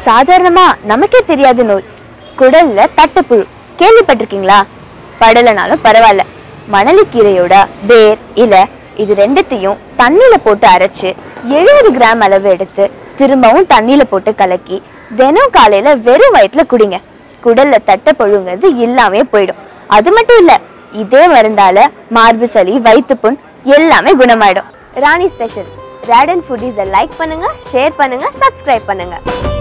சாதாரணமா நமக்கே தெரியாத நோய் குடல்ல தட்டப்புழு கேள்விப்பட்டிருக்கீங்களா படலைனாலும் பரவாயில்ல மணலிக்கீரையோட வேர் இலை இது ரெண்டுத்தையும் தண்ணியில போட்டு அரைச்சு எழுபது கிராம் அளவு எடுத்து திரும்பவும் தண்ணியில போட்டு கலக்கி தினம் காலையில வெறும் வயிற்றுல குடிங்க குடல்ல தட்டப்புழுங்கிறது இல்லாமே போயிடும் அது மட்டும் இல்ல இதே மருந்தால மார்பு சளி வயிற்றுப்புண் எல்லாமே குணமாயிடும் ராணி ஸ்பெஷல் ரேடன் ஃபுட்டீஸை லைக் பண்ணுங்க ஷேர் பண்ணுங்க சப்ஸ்கிரைப் பண்ணுங்க